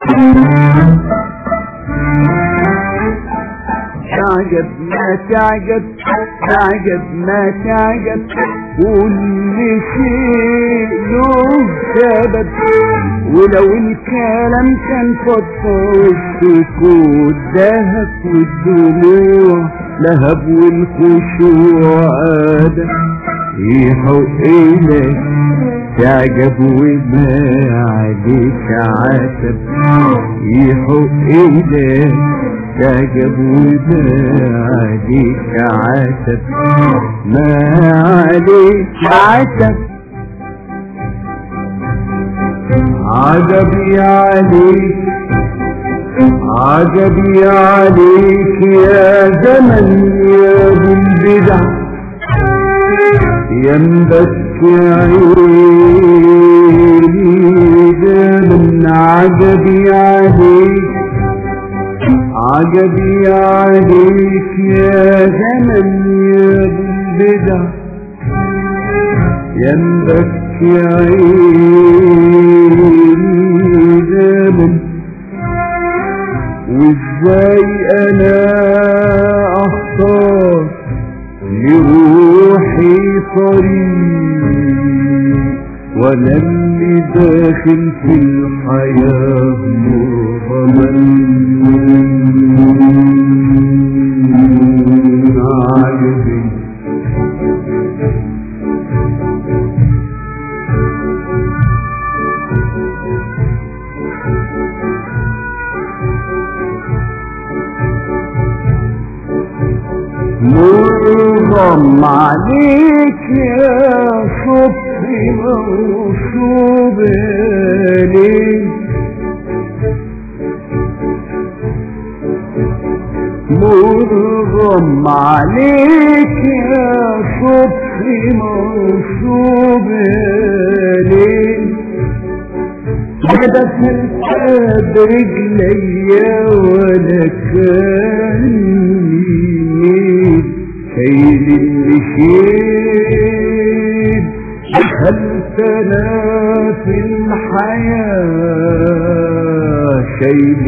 تعجب ما تعجب تعجب ما تعجب كل شيء له سبب ولو الكلام كان فضفض السكوت دهب والدموع لهب والخشوع آدم يحق إليك تعجب وما عليك عتب يحق إليك تعجب وما عليك عتب ما عليك عتب عجبي عليك عجبي عليك يا زمن يا ابو البدع ينبت عيني ده من عجبي عليك عجبي عليك يا زمن يا ابو البدع ينبت عيني زمن وازاي انا اختار لروحي طريق وانا اللي داخل في الحياة مرغما عجبي مرغم عليك يا صبحي موصوب ليك مرغم عليك يا صبحي موصوب ليك هدف الكاد رجليا ولا كان شيل المشيب دخلت انا في الحياة شيل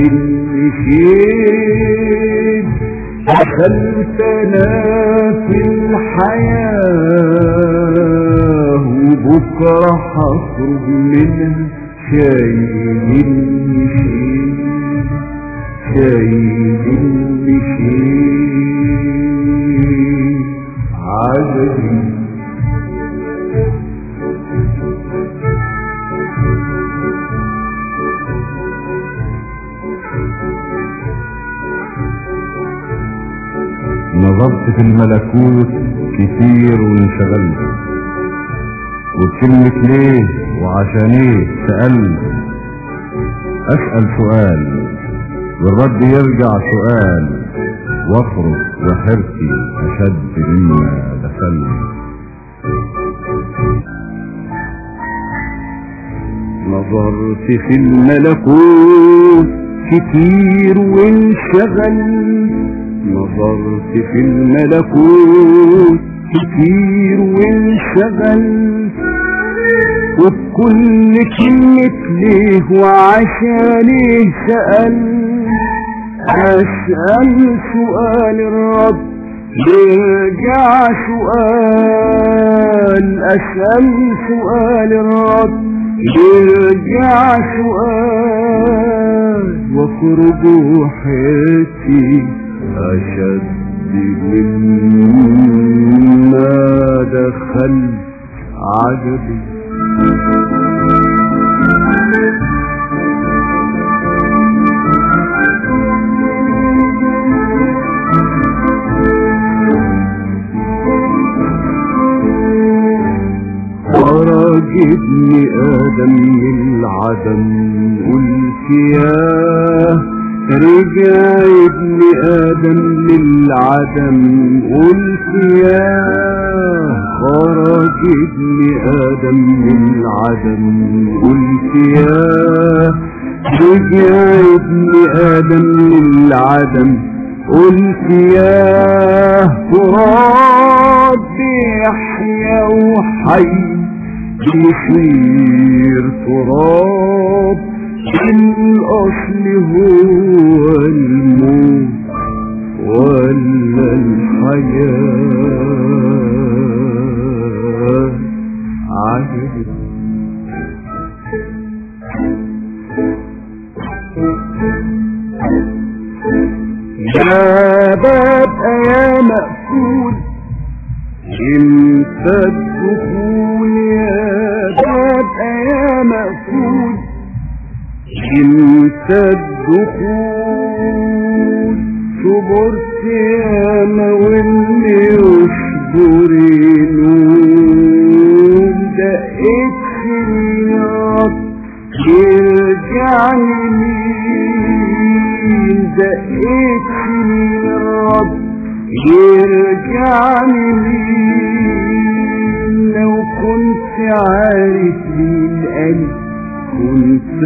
المشيب دخلت انا في الحياة وبكرة هخرج منها شايل المشيب شايل المشيب عجبي نظرت في الملكوت كتير وانشغلت وبكلمة ليه وعشان ايه سألت اسأل سؤال والرد يرجع سؤال واخرج وحرتي اشد مما دخلت نظرت في الملكوت كتير وانشغل نظرت في الملكوت كتير وانشغل وبكل كلمة ليه وعشانيه سأل أسأل سؤال الرب يرجع سؤال أسأل سؤال الرب يرجع سؤال واخرج حياتي أشد مما دخل عجبي خرج ابن آدم من العدم قلت ياه رجع ابن آدم للعدم قلت ياه خرج ابن آدم من العدم قلت ياه رجع ابن آدم للعدم قلت ياه تراب يحيا وحي يصير تراب الأصل هو الموت ولا الحياة عجب يا باب يا مقفول امتى الدخول يا باب يا مقفول امتى الدخول صبرت يا واللي يصبر ينوم دقيت في الياط يرجع يمين دقيت في الياط يرجع يمين لو كنت عارف بالقلب كنت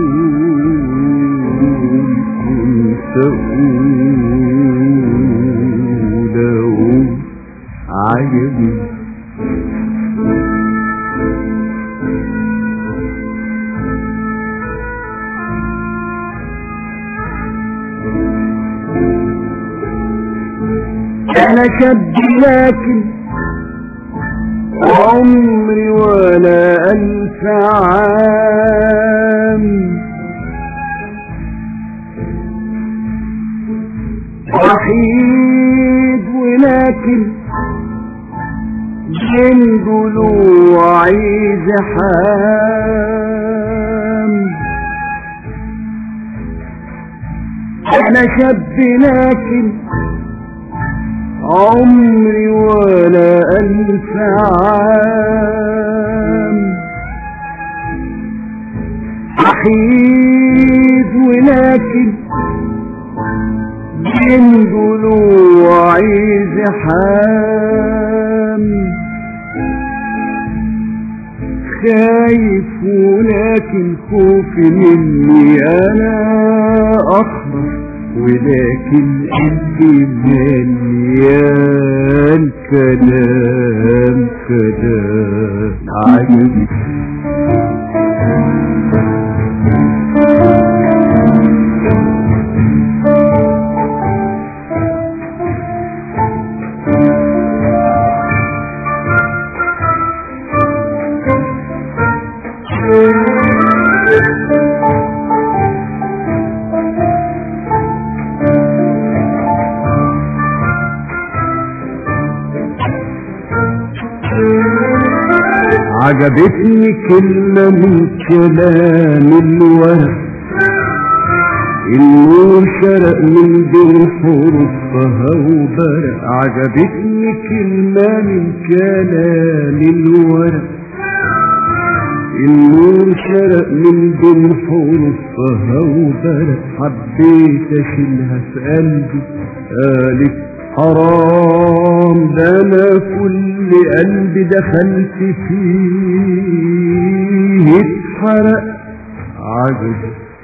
أقول كنت أقول أقول عجبي أنا شاب لكن عمري ولا ألف عام وحيد ولكن من ضلوعي زحام أنا شاب لكن عمري ولا ألف عام وحيد ولكن من ضلوعي زحام خايف ولكن خوفي مني أنا أخبر ولكن قلبي مليان كلام كلام عجبي عجبتني كلمة من كلام الورق النور شرق من بين حروفها وبرق عجبتني كلمة من كلام الورق النور شرق من بين حروفها وبرق حبيت اشيلها في قلبي قالت حرام ده انا كل قلبي دخلت فيه اتحرق عجب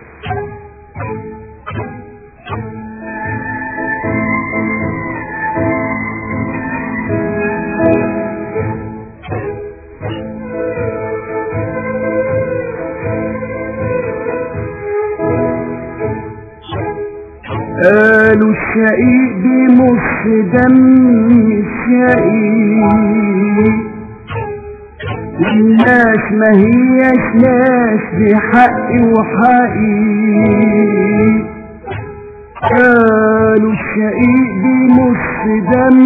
قالوا الشقيق بمص دم الشقيق والناس ما هيش ناس بحق وحقيق قالوا الشقيق بمص دم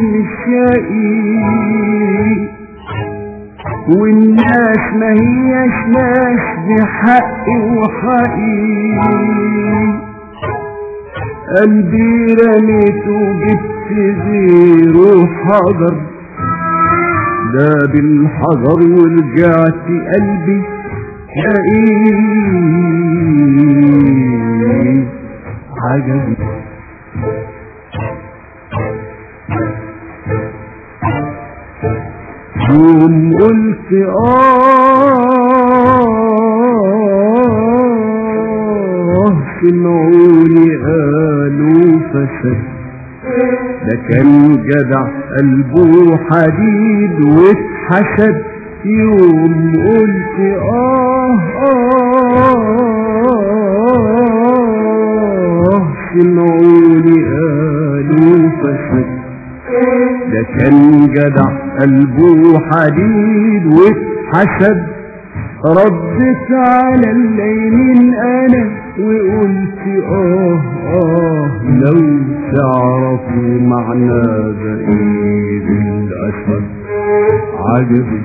الشقيق والناس ما هيش ناس بحق وحقيق قلبي رميته جبت زيرو حجر ده بالحجر ورجعت قلبي شقيق عجبي يوم قلت آه سمعوني قالوا فسد ده كان جدع قلبه حديد واتحسد يوم قلت آه آه سمعوني قالوا فسد ده كان جدع قلبه حديد وحسد ردت على الليمين انا وقلت اه اه لو تعرفوا معنى بعيد الاسد عجبي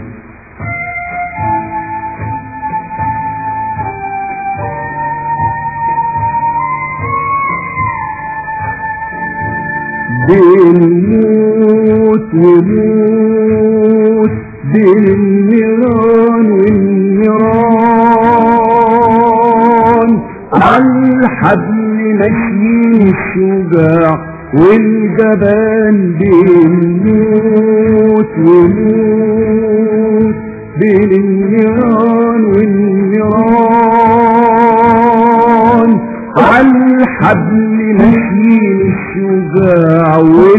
بين موت وموت بين النيران والنيران عالحبل ماشيين الشجاع والجبان بين موت وموت بين النيران والنيران عالحبل ماشيين الشجاع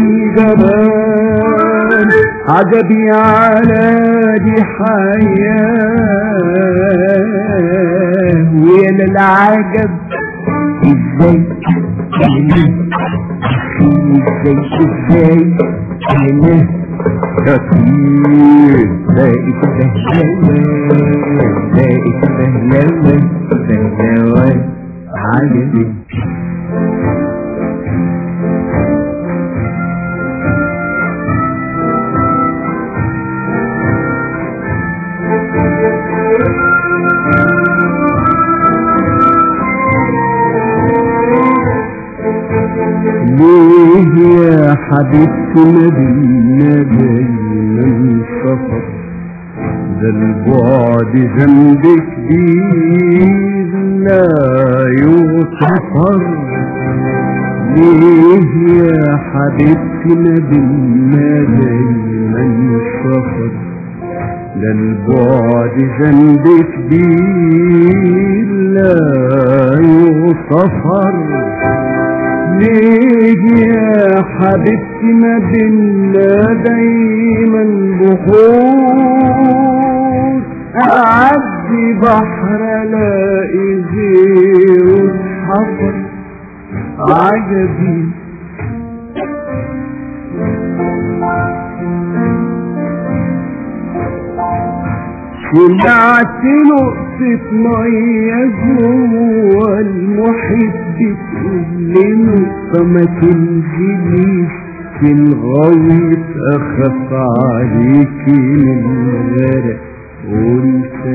والجبان عجبي على دي حياة ويا للعجب ازاي ازاي ازاي انا أكيد بقيت بهلوة بقيت بهلوة بهلوة عجبي ليه يا حبيبتي مدينة دايما سفر ده البعد جنبك كبير لا يغتفر ليه يا حبيبتي مدينة دايما سفر ده البعد جنبك كبير لا يغتفر ليه يا حبيبتي ما بينا دايما بحور اعدي بحر الاقي غيره حفر عجبي سمعت نقطة مية جوه المحيط بتقول نقطة ما تنزليش في الغويط أخاف عليكي من الغرق قلت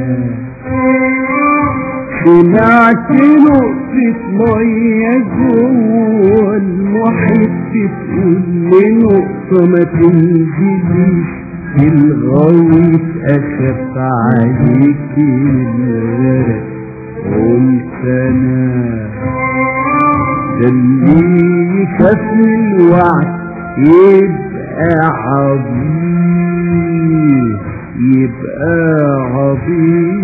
سمعت نقطة مية جوه المحيط بتقول نقطة ما تنزليش في الغويط أخاف عليكي من الغرق قلت أنا ده اللي يخاف من الوعد يبقى عبيط يبقى عبيط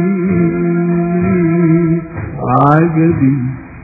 عجبي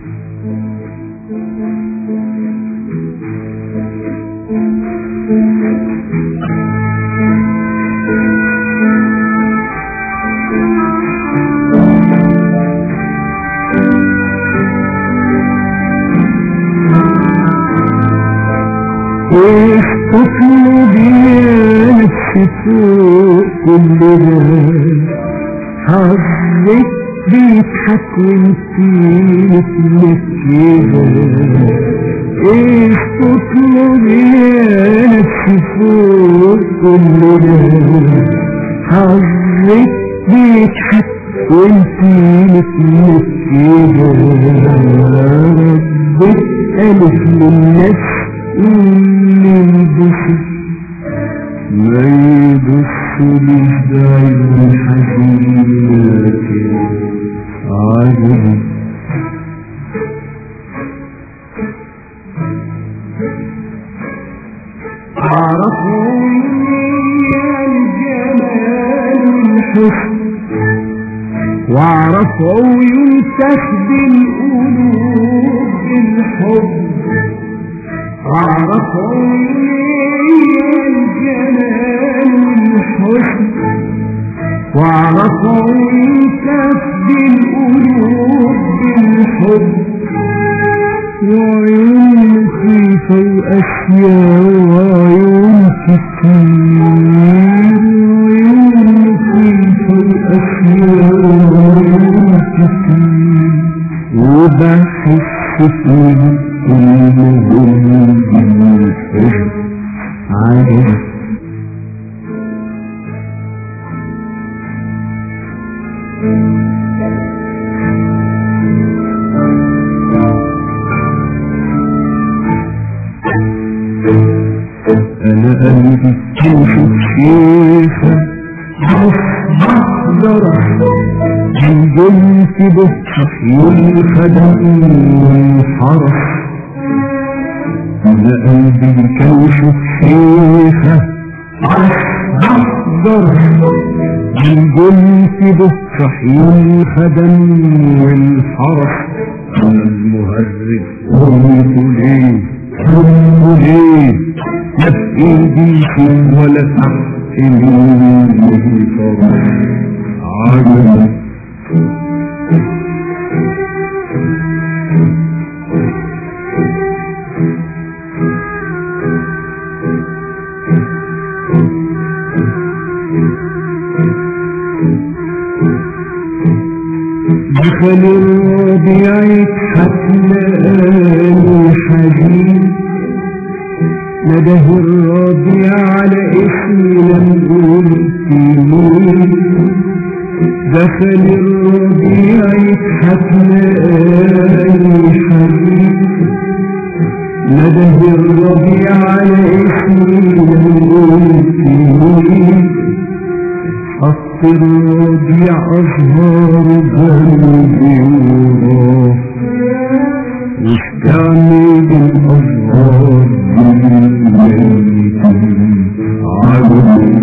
ايش تطلبي يا نفسي فوق كل ده حظك بيضحك وانتي متمكنة ايش تطلبي يا نفسي فوق كل ده حظك بيضحك وانتي متمكنة ربك ألف من نفسي اللي يبص ما يبص للدعي الحزين لكن عجبي عرفوا يا الجمال الحسن وعرفوا ينسخ بالقلوب بالحب عرفوا الجلال والحسن وعرفوا ينسف بالقلوب بالحب وعيون لطيفة وأشياء وعيون كتير وعيون لطيفة وأشياء وعيون كتير وبحس فيهم كلهم بالحب عجب انا قلبي تشوف شيخة بحضر الجنس بفتح والخدم والحرس انا قلبي كوشف شيخة بحضر الجنس بفتح والخدم والحرس انا المهرج قلت ليه قلت ليه لا في ايديكم ولا تحت مني فرح عجب دخل الربيع حتلاقاني حزين نده الربيع على اسمي لم قلت مين دخل الربيع حتلاقاني حزين نده الربيع على اسمي لم قلت مين حط الربيع أزهار قلبي وراه واستعمل الأزهار بالميت عجب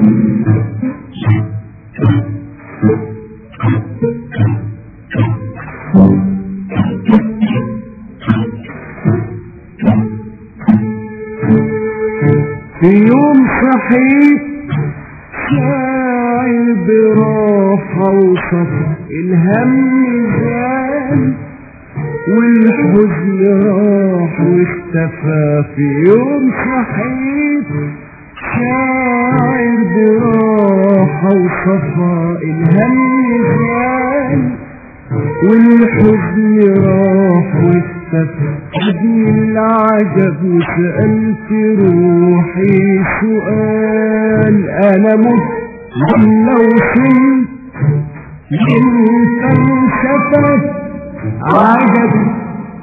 في يوم صحيت شاعر براحة وصفا الهم زال والحزن راح واختفى في يوم صحيت شاعر براحة وصفا الهم زال والحزن راح واختفى ابن العجب وسألت روحي سؤال انا مت ولا وصلت للفلسفة عجب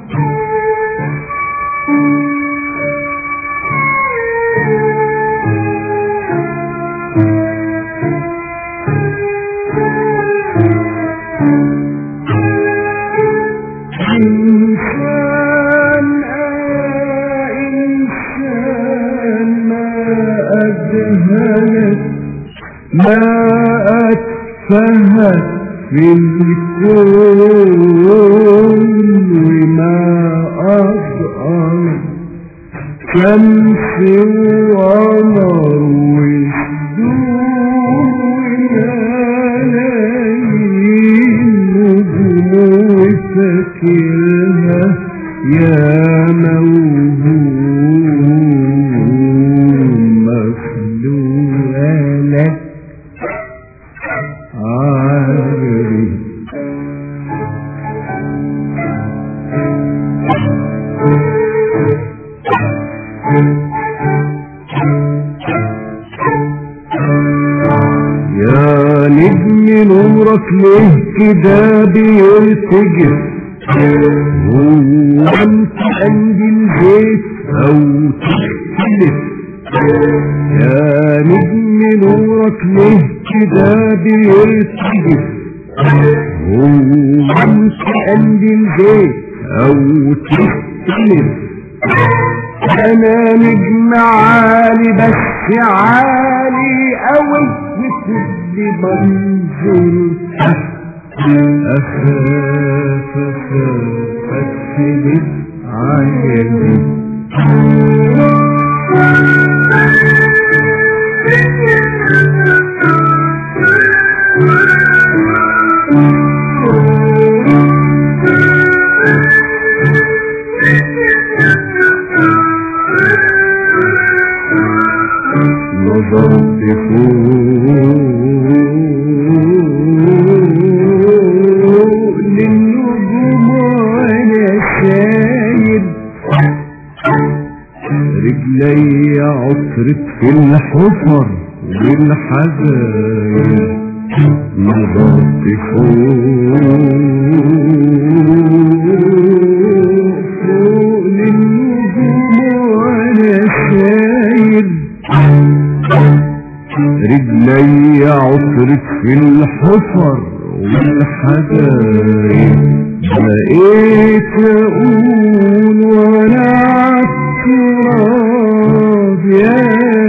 إنسان آه إنسان ما أجهلت ما أتفهت في الكون وما أضأل شمس وقمر وشدود وليالين نجوم وفاكرها يا موهوم مخلوقة لك عارف يا نجم نورك ليه كده بيرتجف هو انت عند البيت او تختلف يا نجم نورك ليه كده بيرتجف هو انت عند البيت او تختلف انا نجم عالي بس عالي قوي لكل منظور اخاف اخاف اكتب عيني Thank you. رجلي عطرت في الحفر والحزاير نظرت فوق فوق للنجوم وانا ساير رجلي عطرت في الحفر والحجاير بقيت اقول وانا عالتراب يا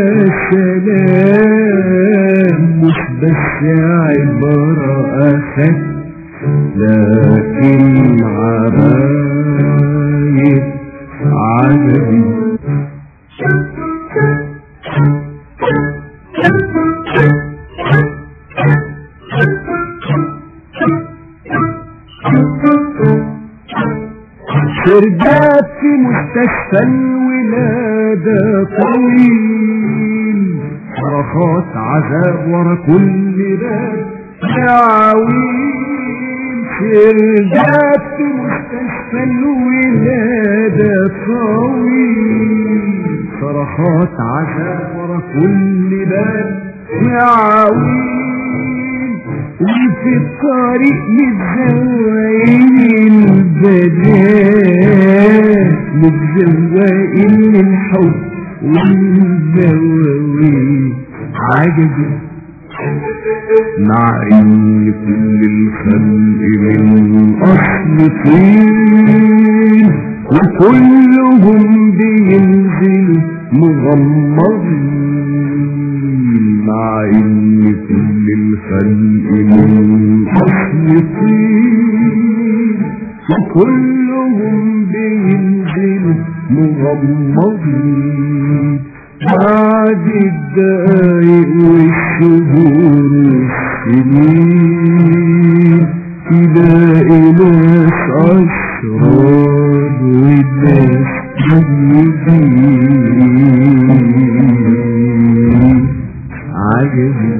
سلام مش بس عبارة أخف لكن عباية عجبي سرداب في مستشفى الولادة طويل صرخات عذاب ورا كل باب دعاويل سرداب في مستشفى الولادة طويل صرخات عذاب ورا كل باب دعاويل وفي الطريق متزوقين البنات متزوقين الحب والزواوين عجبي مع ان كل الخلق من اصل طين وكلهم بينزلوا مغمضين مع ان كل الخلق من اصل طين وكلهم بينزلوا مغمضين بعد الدقايق والشهور والسنين تلاقي ناس أشرار وناس طيبين عجبي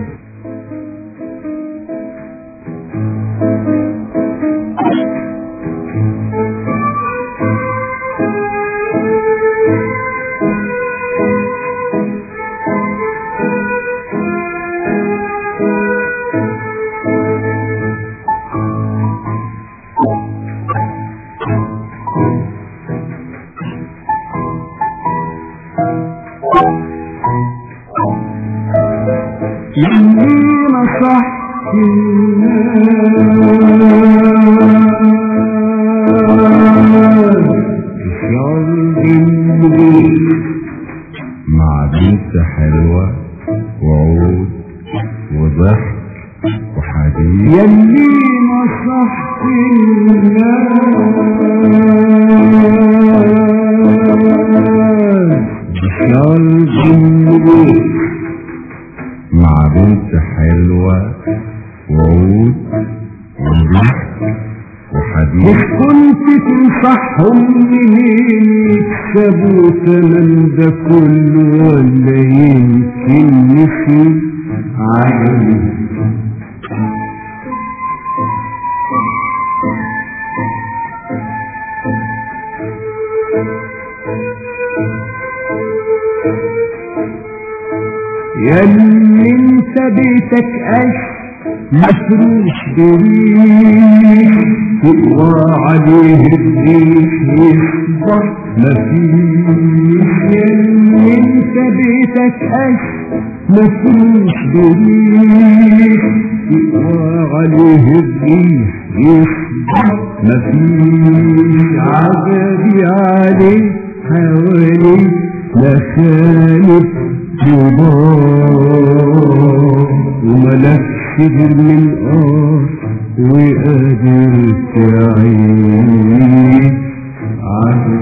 يمي نصحت مع بنت حلوة وعود وضحك وحديث يلي نصحت الناس مع بنت حلوة وعود وضحك وحديث مش كنت تنصحهم منين يكسبوا تمن ده كله ولا يمكن نسي عجبي يا اللي انت بيتك اش مفروش بريح تقوى عليه الريح يصبح مفيش يا اللي انت بيتك اش مفروش بريح تقوى عليه الريح يصبح مفيش عجبي عليه حواليه مخالف جبار وملكش غير من قار وقادر تعيش عجب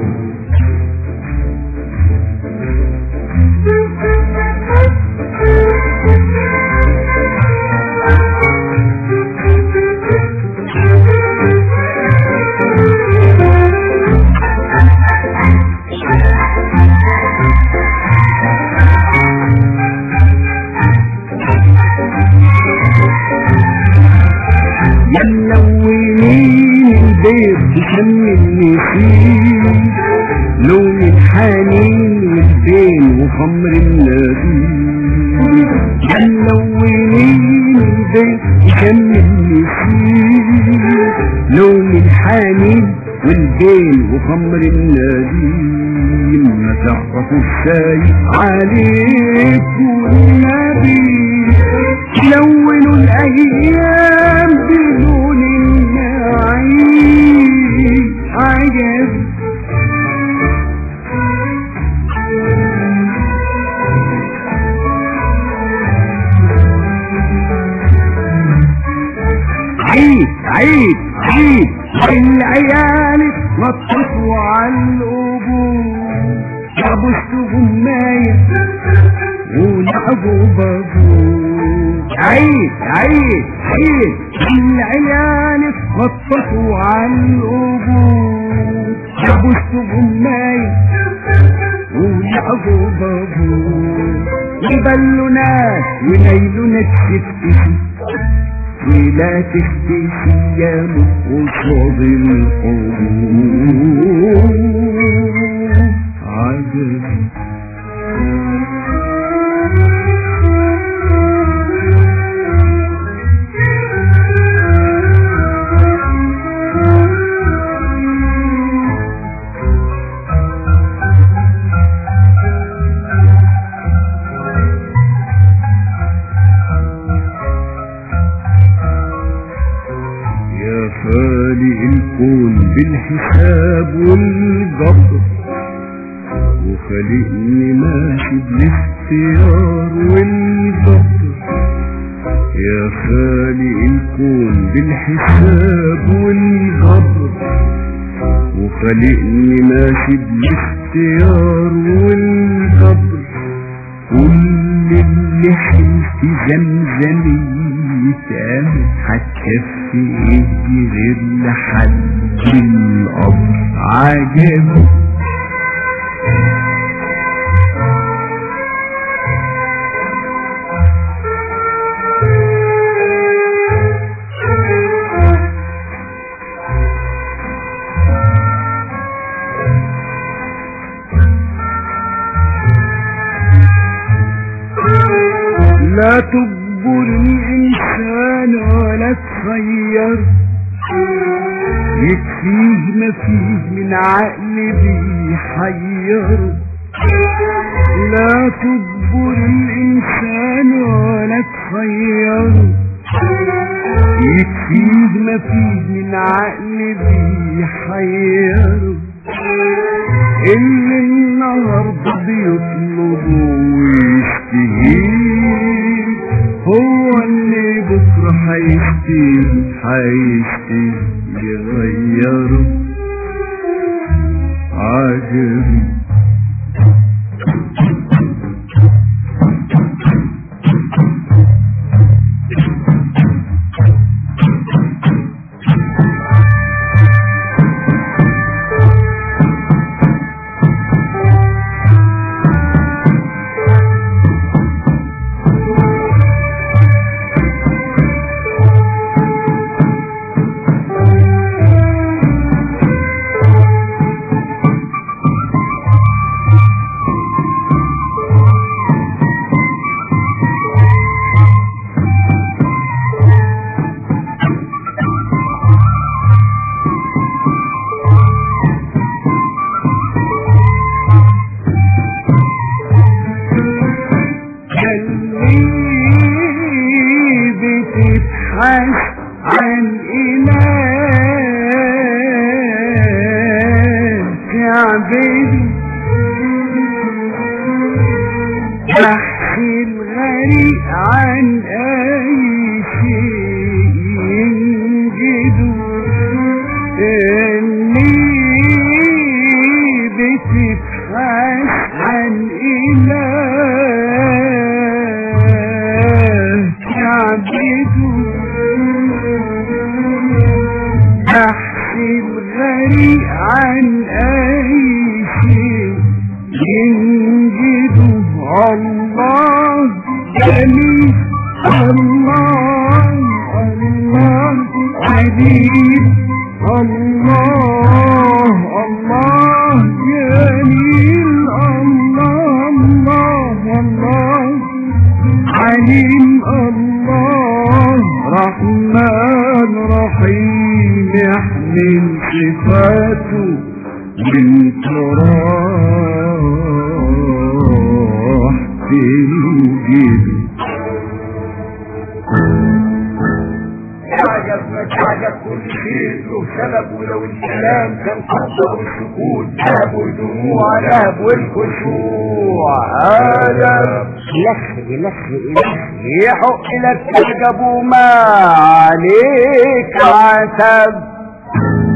يا ملونين البيت بشم النسيم لون الحنين والبين وخمر النبيل كان لونين البين وكم النسيم لون الحنين والبين وخمر النبيل ما تعرفوا الشاي عليكم النبي لونوا الايام بدون النعيم عجب عيد عيد عيد العيال اتنططوا على القبور لعبوا السجماية ولعبوا بابور عيد عيد عيد العيال اتنططوا على القبور لعبوا السجماية ولعبوا بابور يبلوا ناس ونيلوا نتشفتشي ولا تختفي يا مقصد الحضور عجب يا خالق الكون بالحساب والجبر وخلقني ماشي بالاختيار والجبر يا خالق الكون بالحساب والجبر وخلقني ماشي بالاختيار والجبر كل اللي حلت زمزمي يتقام هتكفي ايه غير لحد القبر عجب لا تجبر الإنسان ولا تخير يكفيه ما فيه من عقل بيحير لا تجبر الإنسان ولا تخير يكفيه ما فيه من عقل بيحير اللي النهارده بيطلبه ويشتهيه هو اللي بكره هيشتهي هيشتهي يغيره عجبي اللي بتبحث عن إله تعبد بحث الغريق عن أي شيء ينجده اللي بتبحث عن إله تعبده بحث الغريق عن أي شيء ينجده الله جميل الله الله عجيب الله الله يا وانت راح تنجد تعجب ما تعجب كل شيء له سبب ولو الكلام كان قصده السكوت ذهب والدموع ذهب والخشوع هذا لخ لخ لخ يحق لك تعجب وما عليك عتب